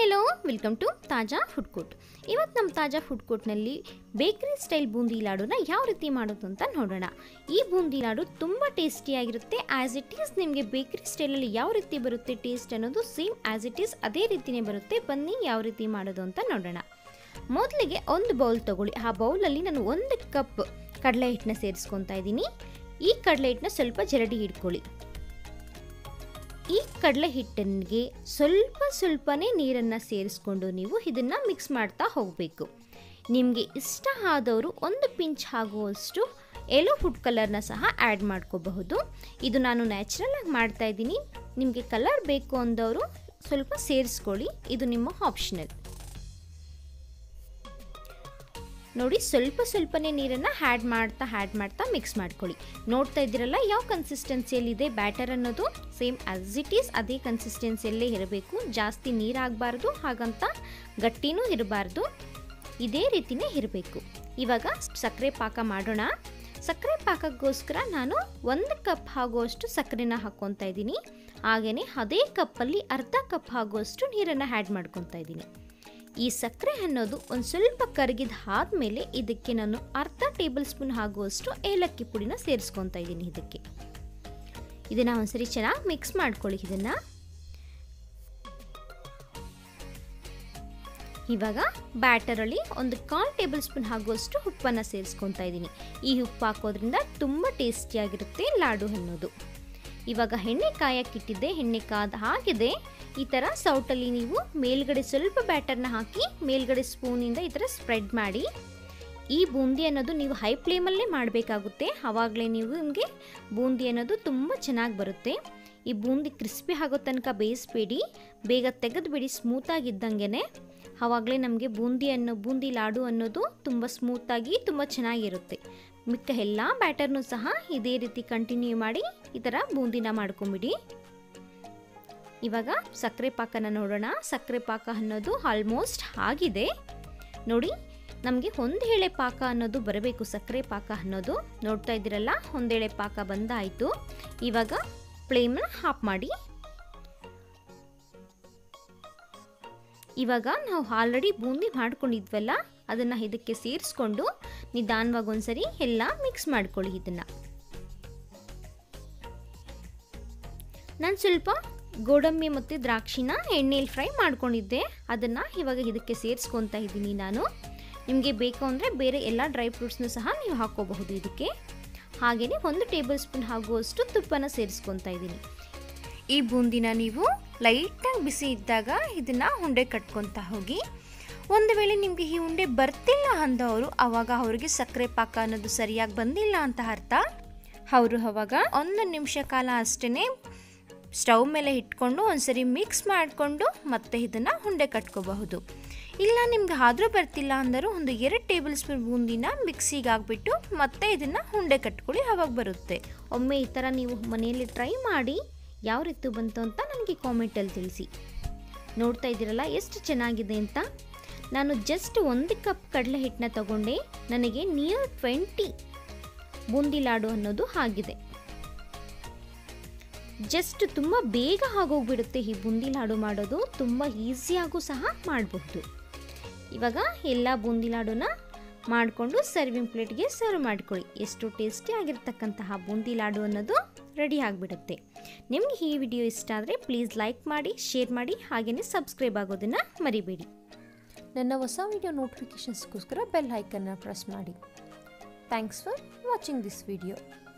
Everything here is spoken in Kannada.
hello welcome to Taaza food court ಇವತ್ತು ನಮ್ಮ ತಾಜಾ ಫುಡ್ ಕೋರ್ಟ್ನಲ್ಲಿ ಬೇಕರಿ ಸ್ಟೈಲ್ ಬೂಂದಿ ಲಾಡುನ ಯಾವ ರೀತಿ ಮಾಡೋದು ಅಂತ ನೋಡೋಣ ಈ ಬೂಂದಿ ಲಾಡು ತುಂಬ ಟೇಸ್ಟಿಯಾಗಿರುತ್ತೆ ಆ್ಯಸ್ ಇಟ್ ಈಸ್ ನಿಮಗೆ ಬೇಕರಿ ಸ್ಟೈಲಲ್ಲಿ ಯಾವ ರೀತಿ ಬರುತ್ತೆ ಟೇಸ್ಟ್ ಅನ್ನೋದು ಸೇಮ್ ಆ್ಯಸ್ ಇಟ್ ಈಸ್ ಅದೇ ರೀತಿಯೇ ಬರುತ್ತೆ ಬನ್ನಿ ಯಾವ ರೀತಿ ಮಾಡೋದು ಅಂತ ನೋಡೋಣ ಮೊದಲಿಗೆ ಒಂದು ಬೌಲ್ ತಗೊಳ್ಳಿ ಆ ಬೌಲಲ್ಲಿ ನಾನು ಒಂದು ಕಪ್ ಕಡಲೆ ಹಿಟ್ಟನ್ನ ಸೇರಿಸ್ಕೊತಾ ಇದ್ದೀನಿ ಈ ಕಡಲೆ ಹಿಟ್ಟನ್ನ ಸ್ವಲ್ಪ ಜರಡಿ ಹಿಡ್ಕೊಳ್ಳಿ ಈ ಕಡಲೆ ಹಿಟ್ಟಿಗೆ ಸ್ವಲ್ಪ ಸ್ವಲ್ಪನೇ ನೀರನ್ನು ಸೇರಿಸ್ಕೊಂಡು ನೀವು ಇದನ್ನು ಮಿಕ್ಸ್ ಮಾಡ್ತಾ ಹೋಗಬೇಕು ನಿಮಗೆ ಇಷ್ಟ ಆದವರು ಒಂದು ಪಿಂಚ್ ಆಗುವಷ್ಟು ಎಲೋ ಫುಡ್ ಕಲರ್ನ ಸಹ ಆ್ಯಡ್ ಮಾಡ್ಕೋಬಹುದು ಇದು ನಾನು ನ್ಯಾಚುರಲ್ ಆಗಿ ಮಾಡ್ತಾ ಇದ್ದೀನಿ ನಿಮಗೆ ಕಲರ್ ಬೇಕು ಅಂದವರು ಸ್ವಲ್ಪ ಸೇರಿಸ್ಕೊಳ್ಳಿ ಇದು ನಿಮ್ಮ ಆಪ್ಷನಲ್ ನೋಡಿ ಸ್ವಲ್ಪ ಸ್ವಲ್ಪನೇ ನೀರನ್ನು ಹ್ಯಾಡ್ ಮಾಡ್ತಾ ಹ್ಯಾಡ್ ಮಾಡ್ತಾ ಮಿಕ್ಸ್ ಮಾಡ್ಕೊಳ್ಳಿ ನೋಡ್ತಾ ಇದ್ದೀರಲ್ಲ ಯಾವ ಕನ್ಸಿಸ್ಟೆನ್ಸಿಯಲ್ಲಿದೆ ಬ್ಯಾಟರ್ ಅನ್ನೋದು ಸೇಮ್ ಆಸ್ ಇಟ್ ಈಸ್ ಅದೇ ಕನ್ಸಿಸ್ಟೆನ್ಸಿಯಲ್ಲೇ ಇರಬೇಕು ಜಾಸ್ತಿ ನೀರಾಗಬಾರ್ದು ಹಾಗಂತ ಗಟ್ಟಿನೂ ಇರಬಾರ್ದು ಇದೇ ರೀತಿನೇ ಇರಬೇಕು ಇವಾಗ ಸಕ್ಕರೆ ಪಾಕ ಮಾಡೋಣ ಸಕ್ಕರೆ ಪಾಕಕ್ಕೋಸ್ಕರ ನಾನು ಒಂದು ಕಪ್ ಆಗುವಷ್ಟು ಸಕ್ಕರೆನ ಹಾಕ್ಕೊತಾ ಇದ್ದೀನಿ ಹಾಗೆಯೇ ಅದೇ ಕಪ್ಪಲ್ಲಿ ಅರ್ಧ ಕಪ್ ಆಗುವಷ್ಟು ನೀರನ್ನು ಆ್ಯಡ್ ಮಾಡ್ಕೊತಾ ಇದ್ದೀನಿ ಈ ಸಕ್ಕರೆ ಅನ್ನೋದು ಒಂದು ಸ್ವಲ್ಪ ಕರಗಿದ ಆದಮೇಲೆ ಇದಕ್ಕೆ ನಾನು ಅರ್ಧ ಟೇಬಲ್ ಸ್ಪೂನ್ ಆಗುವಷ್ಟು ಏಲಕ್ಕಿ ಪುಡಿನ ಸೇರಿಸ್ಕೊತಾ ಇದ್ದೀನಿ ಇದಕ್ಕೆ ಇದನ್ನು ಒಂದ್ಸರಿ ಚೆನ್ನಾಗಿ ಮಿಕ್ಸ್ ಮಾಡ್ಕೊಳ್ಳಿ ಇದನ್ನು ಇವಾಗ ಬ್ಯಾಟರಲ್ಲಿ ಒಂದು ಕಾಲ್ ಟೇಬಲ್ ಸ್ಪೂನ್ ಆಗುವಷ್ಟು ಉಪ್ಪನ್ನು ಸೇರಿಸ್ಕೊತಾ ಇದ್ದೀನಿ ಈ ಉಪ್ಪು ಹಾಕೋದ್ರಿಂದ ತುಂಬ ಟೇಸ್ಟಿಯಾಗಿರುತ್ತೆ ಲಾಡು ಅನ್ನೋದು ಇವಾಗ ಎಣ್ಣೆ ಕಾಯಕ್ಕಿಟ್ಟಿದ್ದೆ ಎಣ್ಣೆ ಕಾದ ಆಗಿದೆ ಈ ಥರ ಸೌಟಲ್ಲಿ ನೀವು ಮೇಲ್ಗಡೆ ಸ್ವಲ್ಪ ಬ್ಯಾಟರ್ನ ಹಾಕಿ ಮೇಲ್ಗಡೆ ಸ್ಪೂನಿಂದ ಈ ಥರ ಸ್ಪ್ರೆಡ್ ಮಾಡಿ ಈ ಬೂಂದಿ ಅನ್ನೋದು ನೀವು ಹೈ ಫ್ಲೇಮಲ್ಲೇ ಮಾಡಬೇಕಾಗುತ್ತೆ ಆವಾಗಲೇ ನೀವು ನಿಮಗೆ ಬೂಂದಿ ಅನ್ನೋದು ತುಂಬ ಚೆನ್ನಾಗಿ ಬರುತ್ತೆ ಈ ಬೂಂದಿ ಕ್ರಿಸ್ಪಿ ಆಗೋ ತನಕ ಬೇಯಿಸ್ಬೇಡಿ ಬೇಗ ತೆಗೆದುಬಿಡಿ ಸ್ಮೂತಾಗಿದ್ದಂಗೆ ಆವಾಗಲೇ ನಮಗೆ ಬೂಂದಿ ಅನ್ನೋ ಬೂಂದಿ ಲಾಡು ಅನ್ನೋದು ತುಂಬ ಸ್ಮೂತಾಗಿ ತುಂಬ ಚೆನ್ನಾಗಿರುತ್ತೆ ಮಿಕ್ಕ ಎಲ್ಲ ಬ್ಯಾಟರ್ನೂ ಸಹ ಇದೇ ರೀತಿ ಕಂಟಿನ್ಯೂ ಮಾಡಿ ಈ ಥರ ಬೂಂದಿನ ಮಾಡ್ಕೊಂಬಿಡಿ ಇವಾಗ ಸಕ್ಕರೆ ಪಾಕನ ನೋಡೋಣ ಸಕ್ಕರೆ ಪಾಕ ಅನ್ನೋದು ಆಲ್ಮೋಸ್ಟ್ ಆಗಿದೆ ನೋಡಿ ನಮಗೆ ಒಂದೇಳೆ ಪಾಕ ಅನ್ನೋದು ಬರಬೇಕು ಸಕ್ಕರೆ ಪಾಕ ಅನ್ನೋದು ನೋಡ್ತಾ ಇದ್ದೀರಲ್ಲ ಒಂದೇಳೆ ಪಾಕ ಬಂದಾಯಿತು ಇವಾಗ ಫ್ಲೇಮ್ನ ಆಫ್ ಮಾಡಿ ಇವಾಗ ನಾವು ಆಲ್ರೆಡಿ ಬೂಂದಿ ಮಾಡ್ಕೊಂಡಿದ್ವಲ್ಲ ಅದನ್ನು ಇದಕ್ಕೆ ಸೇರಿಸ್ಕೊಂಡು ನಿಧಾನವಾಗಿ ಒಂದ್ಸರಿ ಎಲ್ಲ ಮಿಕ್ಸ್ ಮಾಡ್ಕೊಳ್ಳಿ ಇದನ್ನು ನಾನು ಸ್ವಲ್ಪ ಗೋಡಂಬಿ ಮತ್ತು ದ್ರಾಕ್ಷಿನ ಎಣ್ಣೆಯಲ್ಲಿ ಫ್ರೈ ಮಾಡ್ಕೊಂಡಿದ್ದೆ ಅದನ್ನು ಇವಾಗ ಇದಕ್ಕೆ ಸೇರಿಸ್ಕೊತಾ ಇದ್ದೀನಿ ನಾನು ನಿಮಗೆ ಬೇಕು ಅಂದರೆ ಬೇರೆ ಎಲ್ಲ ಡ್ರೈ ಫ್ರೂಟ್ಸ್ನ ಸಹ ನೀವು ಹಾಕೋಬಹುದು ಇದಕ್ಕೆ ಹಾಗೆಯೇ ಒಂದು ಟೇಬಲ್ ಸ್ಪೂನ್ ಆಗುವಷ್ಟು ತುಪ್ಪನ ಸೇರಿಸ್ಕೊತಾ ಇದ್ದೀನಿ ಈ ಬೂಂದಿನ ನೀವು ಲೈಟಾಗಿ ಬಿಸಿ ಇದ್ದಾಗ ಇದನ್ನು ಉಂಡೆ ಕಟ್ಕೊತಾ ಹೋಗಿ ಒಂದು ವೇಳೆ ನಿಮಗೆ ಈ ಉಂಡೆ ಬರ್ತಿಲ್ಲ ಅಂದವರು ಆವಾಗ ಅವರಿಗೆ ಸಕ್ಕರೆ ಪಾಕ ಅನ್ನೋದು ಸರಿಯಾಗಿ ಬಂದಿಲ್ಲ ಅಂತ ಅರ್ಥ ಅವರು ಅವಾಗ ಒಂದು ನಿಮಿಷ ಕಾಲ ಅಷ್ಟೇ ಸ್ಟವ್ ಮೇಲೆ ಇಟ್ಕೊಂಡು ಒಂದ್ಸರಿ ಮಿಕ್ಸ್ ಮಾಡಿಕೊಂಡು ಮತ್ತೆ ಇದನ್ನು ಉಂಡೆ ಕಟ್ಕೋಬಹುದು ಇಲ್ಲ ನಿಮ್ಗೆ ಆದರೂ ಬರ್ತಿಲ್ಲ ಅಂದರೂ ಒಂದು ಎರಡು ಟೇಬಲ್ ಸ್ಪೂನ್ ಬೂಂದಿನ ಮಿಕ್ಸಿಗೆ ಹಾಕ್ಬಿಟ್ಟು ಮತ್ತೆ ಇದನ್ನು ಉಂಡೆ ಕಟ್ಕೊಳ್ಳಿ ಆವಾಗ ಬರುತ್ತೆ ಒಮ್ಮೆ ಈ ಥರ ನೀವು ಮನೆಯಲ್ಲಿ ಟ್ರೈ ಮಾಡಿ ಯಾವ ರೀತಿ ಬಂತು ಅಂತ ನನಗೆ ಕಾಮೆಂಟಲ್ಲಿ ತಿಳಿಸಿ ನೋಡ್ತಾ ಇದ್ದೀರಲ್ಲ ಎಷ್ಟು ಚೆನ್ನಾಗಿದೆ ಅಂತ ನಾನು ಜಸ್ಟ್ ಒಂದು ಕಪ್ ಕಡಲೆ ಹಿಟ್ಟನ್ನ ತಗೊಂಡೆ ನನಗೆ ನಿಯರ್ ಟ್ವೆಂಟಿ ಬೂಂದಿ ಲಾಡು ಅನ್ನೋದು ಆಗಿದೆ ಜಸ್ಟ್ ತುಂಬ ಬೇಗ ಆಗೋಗ್ಬಿಡುತ್ತೆ ಈ ಬೂಂದಿ ಲಾಡು ಮಾಡೋದು ತುಂಬ ಈಸಿಯಾಗೂ ಸಹ ಮಾಡಬಹುದು ಇವಾಗ ಎಲ್ಲ ಬೂಂದಿ ಲಾಡುನ ಮಾಡಿಕೊಂಡು ಸರ್ವಿಂಗ್ ಪ್ಲೇಟ್ಗೆ ಸರ್ವ್ ಮಾಡ್ಕೊಳ್ಳಿ ಎಷ್ಟು ಟೇಸ್ಟಿ ಆಗಿರ್ತಕ್ಕಂತಹ ಬೂಂದಿ ಲಾಡು ಅನ್ನೋದು ರೆಡಿ ಆಗಿಬಿಡುತ್ತೆ ನಿಮಗೆ ಈ ವಿಡಿಯೋ ಇಷ್ಟ ಆದರೆ ಪ್ಲೀಸ್ ಲೈಕ್ ಮಾಡಿ ಶೇರ್ ಮಾಡಿ ಹಾಗೆಯೇ ಸಬ್ಸ್ಕ್ರೈಬ್ ಆಗೋದನ್ನು ಮರಿಬೇಡಿ ನನ್ನ ಹೊಸ ವಿಡಿಯೋ ನೋಟಿಫಿಕೇಷನ್ಸ್ಗೋಸ್ಕರ ಬೆಲ್ ಐಕನ್ನ ಪ್ರೆಸ್ ಮಾಡಿ thanks for watching this video